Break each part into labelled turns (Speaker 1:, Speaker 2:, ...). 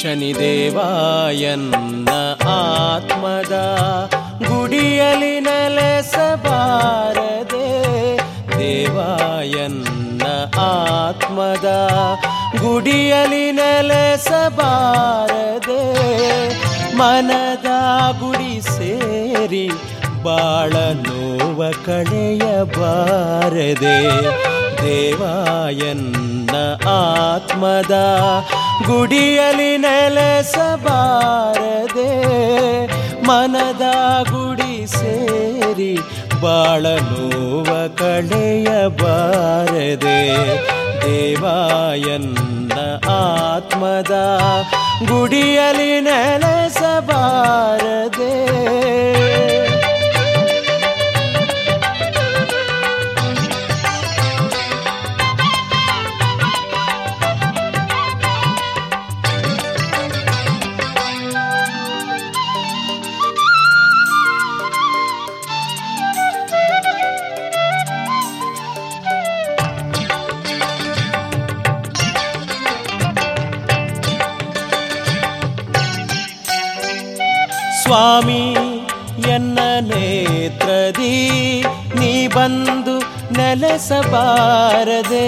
Speaker 1: ಶನಿದೇವ ಎನ್ನ ಆತ್ಮದ ಗುಡಿಯಲಿ ನೆಲೆಸಬಾರದೆ ದೇವ ಎನ್ನ ಆತ್ಮದ ಗುಡಿಯಲಿ ನೆಲೆಸಬಾರದೆ ಮನದ ಗುಡಿ ಸೇರಿ ಬಾಳ ನೋವ ಕಳೆಯಬಾರದೆ ದೇವಾಯನ್ನ ಆತ್ಮದ ಗುಡಿಯಲಿ ನೆಲೆಸಬಾರದೆ ಮನದ ಗುಡಿ ಸೇರಿ ಬಾಳ ನೋವ ಕಳೆಯಬಾರದೆ ದೇವಾಯನ್ನ ಆತ್ಮದ ಗುಡಿಯಲಿ ನೆಲೆಸಬಾರದೆ ಸ್ವಾಮಿ ಎನ್ನ ನೇತ್ರದಿ ನೀ ಬಂದು ನೆಲೆಸಬಾರದೆ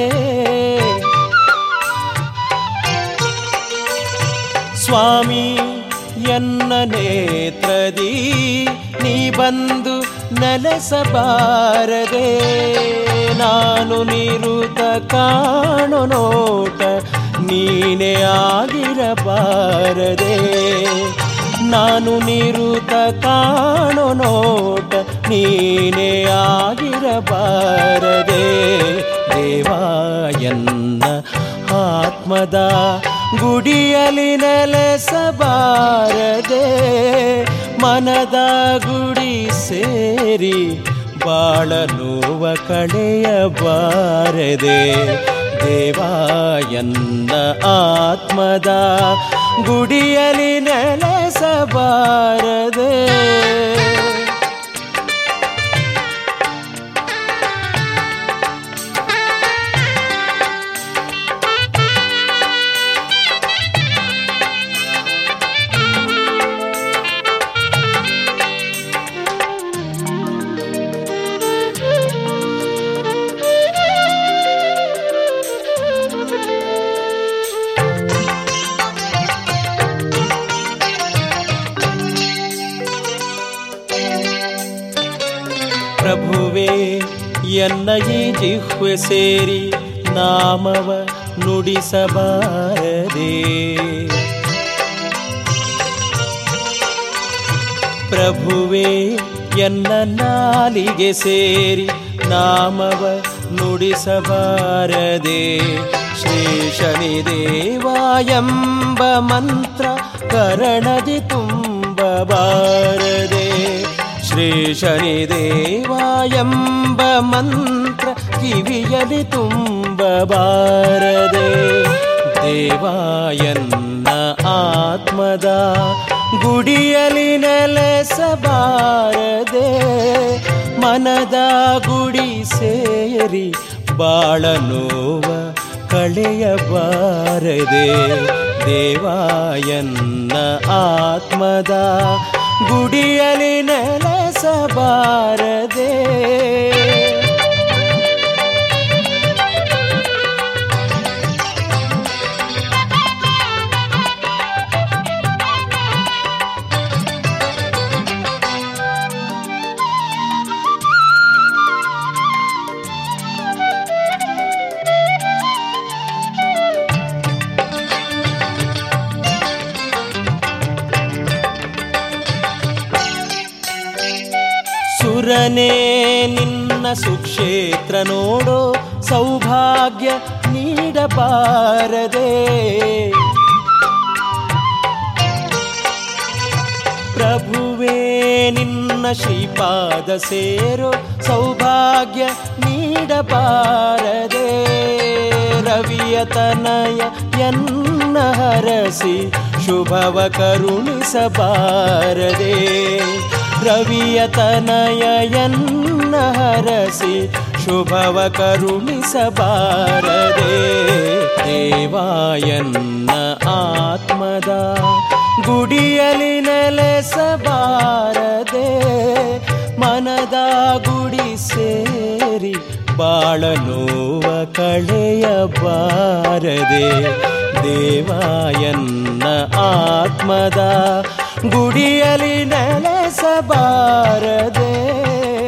Speaker 1: ಸ್ವಾಮಿ ಎನ್ನ ನೇತ್ರದಿ ನೀ ಬಂದು ನೆಲೆಸಬಾರದೆ ನಾನು ನಿರುತ ಕಾಣೋ ನೋಟ ನೀನೇ ಆಗಿರಬಾರದೆ ನಾನು ನಿರುತ ಕಾಣೋ ನೋಟ ನೀನೇ ಆಗಿರಬಾರದೆ ದೇವಾಯನ್ನ ಆತ್ಮದ ಗುಡಿಯಲಿ ನೆಲೆಸಬಾರದೆ ಮನದ ಗುಡಿ ಸೇರಿ ಬಾಳ ನೋವ ಕಳೆಯಬಾರದೆ ದೇವಾಯನ್ನ ಆತ್ಮದ ಗುಡಿಯಲಿ ನೆಲೆಸಬಾರದೆ ಪ್ರಭುವೇ ಎನ್ನ ಈ ಜಿಹ್ವೆ ಸೇರಿ ನಾಮವ ನುಡಿಸಬಾರದೆ ಪ್ರಭುವೇ ಎನ್ನ ನಾಲಿಗೆ ಸೇರಿ ನಾಮವ ನುಡಿಸಬಾರದೆ ಶ್ರೀ ಶನಿದೇವ ಎಂಬ ಮಂತ್ರ ಕರಣದಿ ತುಂಬಬಾರದೆ ಶ್ರೀ ಶನಿದೇವ ಎಂಬ ಮಂತ್ರ ಕಿವಿಯಲಿ ತುಂಬಬಾರದೆ ದೇವಾಯನ್ನ ಆತ್ಮದ ಗುಡಿಯಲಿ ನೆಲೆಸಬಾರದೆ ಮನದ ಗುಡಿ ಸೇರಿ ಬಾಳ ನೋವ ಕಳೆಯಬಾರದೆ ದೇವಾಯನ್ನ ಆತ್ಮದ ಗುಡಿಯಲಿ ನೆಲೆಸಬಾರದೆ ಸುರನೇ ನಿನ್ನ ಸುಕ್ಷೇತ್ರ ನೋಡೋ ಸೌಭಾಗ್ಯ ನೀಡಬಾರದೆ ಪ್ರಭುವೇ ನಿನ್ನ ಶ್ರೀಪಾದ ಸೇರೋ ಸೌಭಾಗ್ಯ ನೀಡಬಾರದೆ ರವಿಯ ತನಯ ಎನ್ನ ಹರಸಿ ಶುಭವ ಕರುಣಿಸಬಾರದೆ ರವಿಯ ತನಯ ಎನ್ನ ಹರಸಿ ಶುಭವ ಕರುಣಿಸಬಾರದೆ ದೇವಾಯನ್ನ ಆತ್ಮ ಆತ್ಮದ ಗುಡಿಯಲಿ ನೆಲೆಸಬಾರದೆ ಮನದ ಗುಡಿ ಸೇರಿ ಬಾಳ ನೋವ ಕಳೆಯಬಾರದೆ ದೇವಾಯನ್ನ ಆತ್ಮದ ಗುಡಿಯಲಿ ನೆಲೆಸಬಾರದೆ